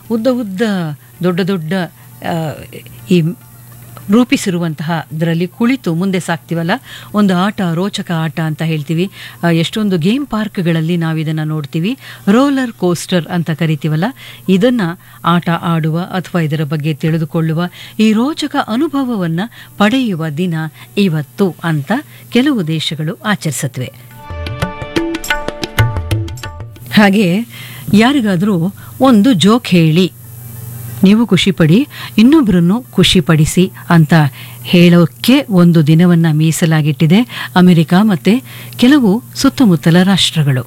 ಉದ್ದ ಉದ್ದ ದೊಡ್ಡ ದೊಡ್ಡ ಆ, ಈ ರೂಪಿಸಿರುವಂತಹ ಇದರಲ್ಲಿ ಕುಳಿತು ಮುಂದೆ ಸಾಕ್ತೀವಲ್ಲ ಒಂದು ಆಟ ರೋಚಕ ಆಟ ಅಂತ ಹೇಳ್ತೀವಿ ಆ, ಎಷ್ಟೊಂದು ಗೇಮ್ ಪಾರ್ಕ್ಗಳಲ್ಲಿ ನಾವು ಇದನ್ನು ನೋಡ್ತೀವಿ ರೋಲರ್ ಕೋಸ್ಟರ್ ಅಂತ ಕರಿತೀವಲ್ಲ ಇದನ್ನು ಆಟ ಆಡುವ ಅಥವಾ ಇದರ ಬಗ್ಗೆ ತಿಳಿದುಕೊಳ್ಳುವ ಈ ರೋಚಕ ಅನುಭವವನ್ನು ಪಡೆಯುವ ದಿನ ಇವತ್ತು ಅಂತ ಕೆಲವು ದೇಶಗಳು ಆಚರಿಸುತ್ತವೆ ಹಾಗೆ ಯಾರಿಗಾದರೂ ಒಂದು ಜೋಕ್ ಹೇಳಿ ನೀವು ಖುಷಿಪಡಿ ಇನ್ನೊಬ್ಬರನ್ನು ಖುಷಿಪಡಿಸಿ ಅಂತ ಹೇಳೋಕ್ಕೆ ಒಂದು ದಿನವನ್ನು ಮೀಸಲಾಗಿಟ್ಟಿದೆ ಅಮೆರಿಕ ಮತ್ತು ಕೆಲವು ಸುತ್ತಮುತ್ತಲ ರಾಷ್ಟ್ರಗಳು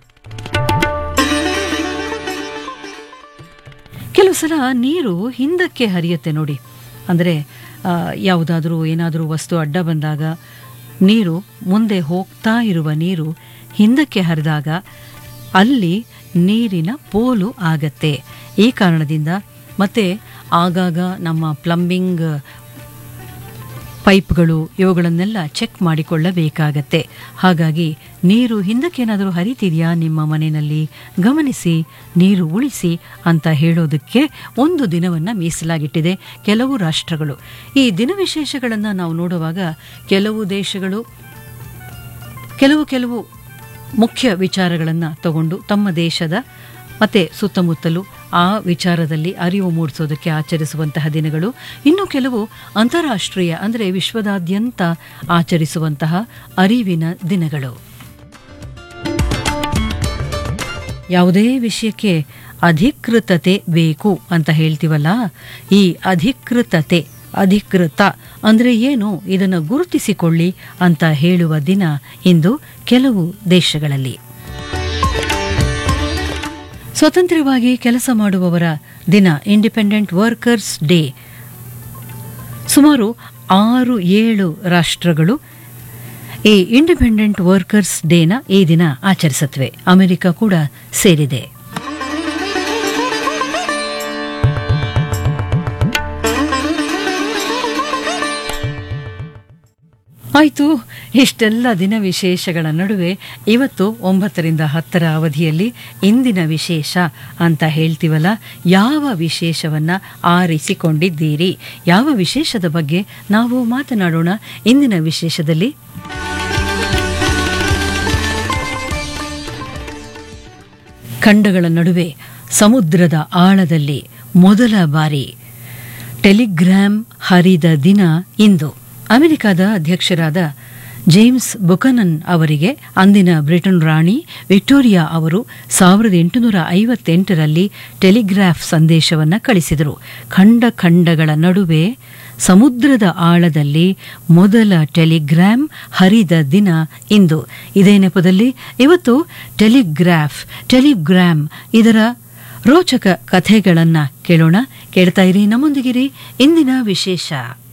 ಕೆಲವು ಸಲ ನೀರು ಹಿಂದಕ್ಕೆ ಹರಿಯುತ್ತೆ ನೋಡಿ ಅಂದರೆ ಯಾವುದಾದ್ರೂ ಏನಾದರೂ ವಸ್ತು ಅಡ್ಡ ಬಂದಾಗ ನೀರು ಮುಂದೆ ಹೋಗ್ತಾ ಇರುವ ನೀರು ಹಿಂದಕ್ಕೆ ಹರಿದಾಗ ಅಲ್ಲಿ ನೀರಿನ ಪೋಲು ಆಗತ್ತೆ ಈ ಕಾರಣದಿಂದ ಮತ್ತೆ ಆಗಾಗ ನಮ್ಮ ಪ್ಲಂಬಿಂಗ್ ಪೈಪ್ಗಳು ಇವುಗಳನ್ನೆಲ್ಲ ಚೆಕ್ ಮಾಡಿಕೊಳ್ಳಬೇಕಾಗತ್ತೆ ಹಾಗಾಗಿ ನೀರು ಹಿಂದಕ್ಕೇನಾದರೂ ಹರಿತಿದೆಯಾ ನಿಮ್ಮ ಮನೆಯಲ್ಲಿ ಗಮನಿಸಿ ನೀರು ಉಳಿಸಿ ಅಂತ ಹೇಳೋದಕ್ಕೆ ಒಂದು ದಿನವನ್ನು ಮೀಸಲಾಗಿಟ್ಟಿದೆ ಕೆಲವು ರಾಷ್ಟ್ರಗಳು ಈ ದಿನ ವಿಶೇಷಗಳನ್ನು ನಾವು ನೋಡುವಾಗ ಕೆಲವು ದೇಶಗಳು ಕೆಲವು ಕೆಲವು ಮುಖ್ಯ ವಿಚಾರಗಳನ್ನು ತಗೊಂಡು ತಮ್ಮ ದೇಶದ ಮತ್ತು ಸುತ್ತಮುತ್ತಲೂ ಆ ವಿಚಾರದಲ್ಲಿ ಅರಿವು ಮೂಡಿಸೋದಕ್ಕೆ ಆಚರಿಸುವಂತಹ ದಿನಗಳು ಇನ್ನು ಕೆಲವು ಅಂತಾರಾಷ್ಟ್ರೀಯ ಅಂದರೆ ವಿಶ್ವದಾದ್ಯಂತ ಆಚರಿಸುವಂತಹ ಅರಿವಿನ ದಿನಗಳು ಯಾವುದೇ ವಿಷಯಕ್ಕೆ ಅಧಿಕೃತತೆ ಬೇಕು ಅಂತ ಹೇಳ್ತೀವಲ್ಲ ಈ ಅಧಿಕೃತತೆ ಅಧಿಕೃತ ಅಂದರೆ ಏನು ಇದನ್ನು ಗುರುತಿಸಿಕೊಳ್ಳಿ ಅಂತ ಹೇಳುವ ದಿನ ಇಂದು ಕೆಲವು ದೇಶಗಳಲ್ಲಿ ಸ್ವತಂತ್ರವಾಗಿ ಕೆಲಸ ಮಾಡುವವರ ದಿನ ಇಂಡಿಪೆಂಡೆಂಟ್ ವರ್ಕರ್ಸ್ ಡೇ ಸುಮಾರು ಆರು ಏಳು ರಾಷ್ಟ್ರಗಳು ಈ ಇಂಡಿಪೆಂಡೆಂಟ್ ವರ್ಕರ್ಸ್ ಡೇನ ಈ ದಿನ ಆಚರಿಸುತ್ತವೆ ಅಮೆರಿಕ ಕೂಡ ಸೇರಿದೆ ಆಯಿತು ಇಷ್ಟೆಲ್ಲ ದಿನ ವಿಶೇಷಗಳ ನಡುವೆ ಇವತ್ತು ಒಂಬತ್ತರಿಂದ ಹತ್ತರ ಅವಧಿಯಲ್ಲಿ ಇಂದಿನ ವಿಶೇಷ ಅಂತ ಹೇಳ್ತೀವಲ್ಲ ಯಾವ ವಿಶೇಷವನ್ನು ಆರಿಸಿಕೊಂಡಿದ್ದೀರಿ ಯಾವ ವಿಶೇಷದ ಬಗ್ಗೆ ನಾವು ಮಾತನಾಡೋಣ ಇಂದಿನ ವಿಶೇಷದಲ್ಲಿ ಖಂಡಗಳ ನಡುವೆ ಸಮುದ್ರದ ಆಳದಲ್ಲಿ ಮೊದಲ ಬಾರಿ ಟೆಲಿಗ್ರಾಮ್ ಹರಿದ ದಿನ ಇಂದು ಅಮೆರಿಕದ ಅಧ್ಯಕ್ಷರಾದ ಜೇಮ್ಸ್ ಬುಕನನ್ ಅವರಿಗೆ ಅಂದಿನ ಬ್ರಿಟನ್ ರಾಣಿ ವಿಕ್ಟೋರಿಯಾ ಅವರು ಸಾವಿರದ ಎಂಟುನೂರ ಐವತ್ತೆಂಟರಲ್ಲಿ ಟೆಲಿಗ್ರಾಫ್ ಸಂದೇಶವನ್ನು ಕಳಿಸಿದರು ಖಂಡ ಖಂಡಗಳ ನಡುವೆ ಸಮುದ್ರದ ಆಳದಲ್ಲಿ ಮೊದಲ ಟೆಲಿಗ್ರಾಮ್ ಹರಿದ ದಿನ ಇಂದು ಇದೇ ನೆಪದಲ್ಲಿ ಇವತ್ತು ಟೆಲಿಗ್ರಾಫ್ ಟೆಲಿಗ್ರಾಮ್ ಇದರ ರೋಚಕ ಕಥೆಗಳನ್ನು ಕೇಳೋಣ ಕೇಳ್ತಾ ಇರಿ ನಮ್ಮೊಂದಿಗಿರಿ ಇಂದಿನ ವಿಶೇಷ